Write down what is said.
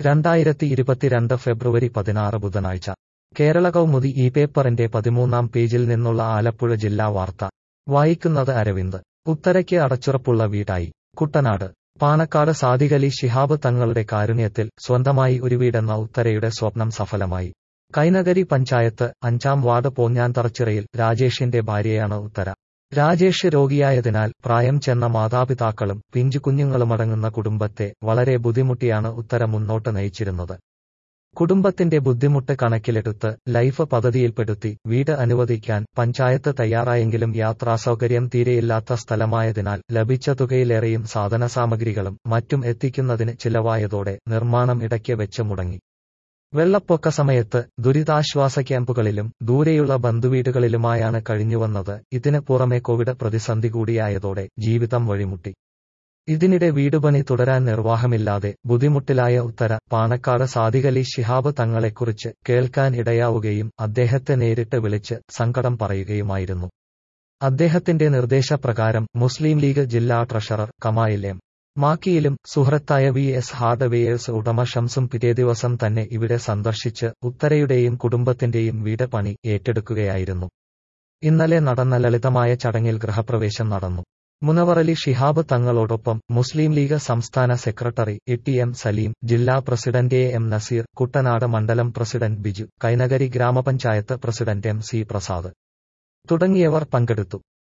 രണ്ടായിരത്തി ഇരുപത്തിരണ്ട് ഫെബ്രുവരി പതിനാറ് ബുധനാഴ്ച കേരള കൗമുദി ഈ പേപ്പറിന്റെ പതിമൂന്നാം പേജിൽ നിന്നുള്ള ആലപ്പുഴ ജില്ലാ വാർത്ത വായിക്കുന്നത് അരവിന്ദ് ഉത്തരയ്ക്ക് അടച്ചുറപ്പുള്ള വീടായി കുട്ടനാട് പാണക്കാട് സാദിഖലി ശിഹാബ് തങ്ങളുടെ കാരുണ്യത്തിൽ സ്വന്തമായി ഒരു വീടെന്ന ഉത്തരയുടെ സ്വപ്നം സഫലമായി കൈനഗരി പഞ്ചായത്ത് അഞ്ചാം വാർഡ് പോഞ്ഞാന്തറച്ചിറയിൽ രാജേഷിന്റെ ഭാര്യയാണ് ഉത്തര രാജേഷ് രോഗിയായതിനാൽ പ്രായം ചെന്ന മാതാപിതാക്കളും പിഞ്ചു കുഞ്ഞുങ്ങളുമടങ്ങുന്ന കുടുംബത്തെ വളരെ ബുദ്ധിമുട്ടിയാണ് ഉത്തര മുന്നോട്ട് നയിച്ചിരുന്നത് കുടുംബത്തിന്റെ ബുദ്ധിമുട്ട് കണക്കിലെടുത്ത് ലൈഫ് പദ്ധതിയിൽപ്പെടുത്തി വീട് അനുവദിക്കാൻ പഞ്ചായത്ത് തയ്യാറായെങ്കിലും യാത്രാസൗകര്യം തീരെയില്ലാത്ത സ്ഥലമായതിനാൽ ലഭിച്ച തുകയിലേറെയും സാധനസാമഗ്രികളും മറ്റും എത്തിക്കുന്നതിന് ചിലവായതോടെ നിർമ്മാണം ഇടയ്ക്ക് വെച്ച് മുടങ്ങി വെള്ളപ്പൊക്ക സമയത്ത് ദുരിതാശ്വാസ ക്യാമ്പുകളിലും ദൂരെയുള്ള ബന്ധുവീടുകളിലുമായാണ് കഴിഞ്ഞുവന്നത് ഇതിന് പുറമെ കോവിഡ് പ്രതിസന്ധി കൂടിയായതോടെ ജീവിതം വഴിമുട്ടി ഇതിനിടെ വീടുപണി തുടരാൻ നിർവാഹമില്ലാതെ ബുദ്ധിമുട്ടിലായ ഉത്തര പാണക്കാട് സാദിഖലി ശിഹാബ് തങ്ങളെക്കുറിച്ച് കേൾക്കാൻ ഇടയാവുകയും അദ്ദേഹത്തെ നേരിട്ട് വിളിച്ച് സങ്കടം പറയുകയുമായിരുന്നു അദ്ദേഹത്തിന്റെ നിർദ്ദേശപ്രകാരം മുസ്ലിം ലീഗ് ജില്ലാ ട്രഷറർ കമായിൽ എം മാക്കിയിലും സുഹൃത്തായ വി എസ് ഹാർഡ്വെയേഴ്സ് ഉടമ ഷംസും പിറ്റേ ദിവസം തന്നെ ഇവിടെ സന്ദർശിച്ച് ഉത്തരയുടെയും കുടുംബത്തിന്റെയും വീട് പണി ഏറ്റെടുക്കുകയായിരുന്നു ഇന്നലെ നടന്ന ലളിതമായ ചടങ്ങിൽ ഗൃഹപ്രവേശം നടന്നു മുനവറലി ഷിഹാബ് തങ്ങളോടൊപ്പം മുസ്ലിം ലീഗ് സംസ്ഥാന secretary A T M Saleem ജില്ലാ president A M Naseer Kuttanad മണ്ഡലം പ്രസിഡന്റ് ബിജു കൈനഗരി ഗ്രാമപഞ്ചായത്ത് പ്രസിഡന്റ് എം സി പ്രസാദ് തുടങ്ങിയവർ പങ്കെടുത്തു